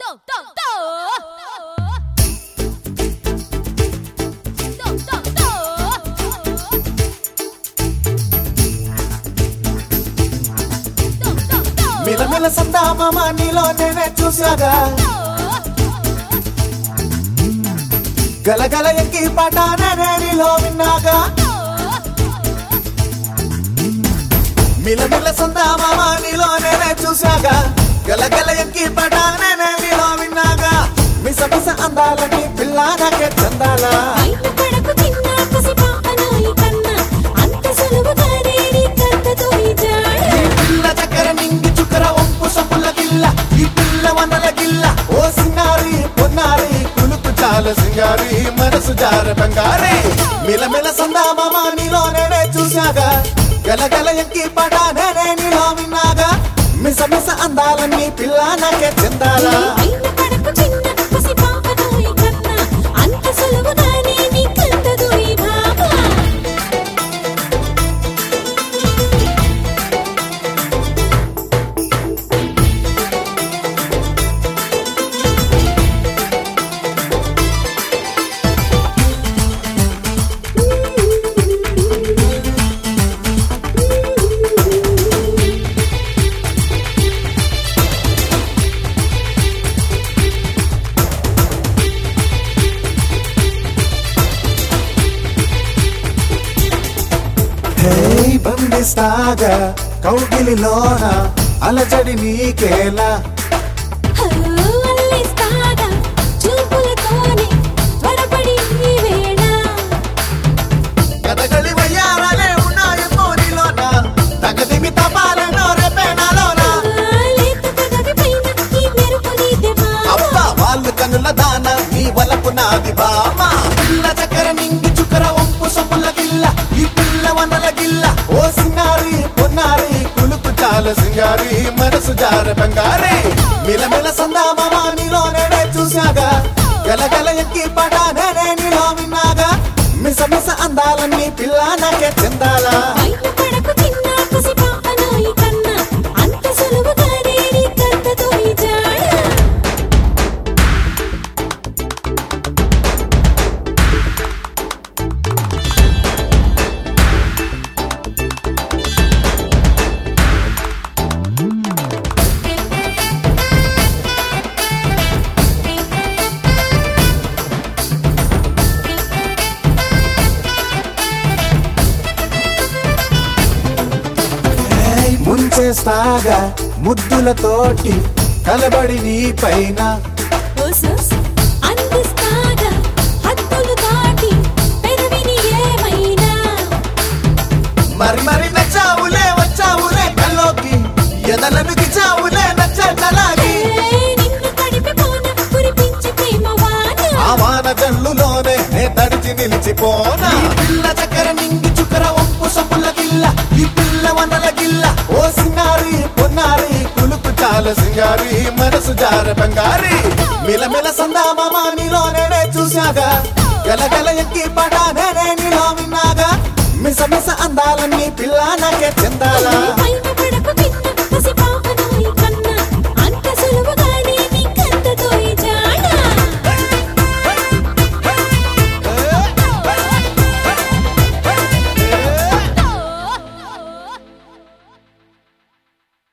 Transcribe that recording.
మిలమిల సందామా నీలో నేనే చూసాగా గలగల ఎక్కి పాట నేనే నీలో విన్నాగా మిలమిల సందామా నీలో నేనే చూసాగా గలగల ఎక్కి పాట నేనే నీలో విన్నాగా మిస మిస అందాలని పిల్ల నాకే చందాలా బయట పడకు చిన్న పసిపాపనాయి కన్నా అంత సులువుగానే నీ కర్తతో ఈ జాడ ఈ పిల్ల చక్కెర నింగి చుక్కర ఒంపు సొప్పుల గిల్ల ఈ పిల్ల వనల గిల్ల ఓ సింగారి పొన్నారి కులుకు చాల సింగారి మనసు జార బంగారి మిలమిల సందామా నీలో నేనే చూసాగా గలగల ఎక్కి పడా నేనే నీలో విన్నాగా మిస మిస అందాలన్నీ పిల్ల నాకే చెందాలా బయట పడకు చిన్న పసిపాపనాయి కన్నా అంత సులువుగానే నీ కర్తతో ఈ భామ హే బందిస్తాగా కౌగిలిలోన అలజడి నీకేలా హలో అల్లిస్తాగా చూపులతోనే త్వరపడి ఈ వేళ కథകളി వయ్యారాలే ఉన్నాయి పోరిలోన తగదిమి తపాలను రేపేనాలోన లేత పెదవి పైన ఈ మెరుపు నీదే భామ అబ్బా వాళ్ళు కనుల దాన నీ వలపు నాది బామ పిల్ల చక్కెర నింగి చుక్కర ఒంపు సొప్పుల గిల్ల ఈ పిల్ల వనల గిల్ల ఓ సింగారి పొన్నారి కులుకు చాల సింగారి మనసు జార బంగారి మిలమిల సందామా నీలో నేనే చూసాగా గలగల ఎక్కి పడా నేనే నీలో విన్నాగా మిస మిస అందాలన్నీ పిల్ల నాకే చెందాలా బయట పడకు చిన్న పసిపాపనాయి కన్నా అంత సులువుగానే నీ కర్తతో ఈ జాడ ఏయ్ ముంచేస్తాగా ముద్దులతోటి కలబడి నీ పైన ఓసోస్ అందిస్తాగా హద్దులు దాటి పెదవిని ఏమైనా మరి మరి నచ్చావులే వచ్చావులే కల్లోకి ఎదలను గిచావులే నచ్చలాగి ఏ నిన్ను తడిపిపోన కురిపించి ప్రేమ వాన ఆ వాన జల్లులోనే నే తడిచి నిలిచిపోనా ఈ పిల్ల చక్కెర నింగి చుక్కర ఒంపు సొప్పుల గిల్ల ఈ పిల్ల వనల గిల్ల ఓ సింగారి పొన్నారి కులుకు చాల సింగారి మనసు జార బంగారి మిలమిల సందామా నీలో నేనే చూసాగా గలగల ఎక్కి పడా నేనే నీలో విన్నాగా మిస మిస అందాలన్నీ పిల్ల నాకే చెందాలా బయట పడకు చిన్న పసిపాప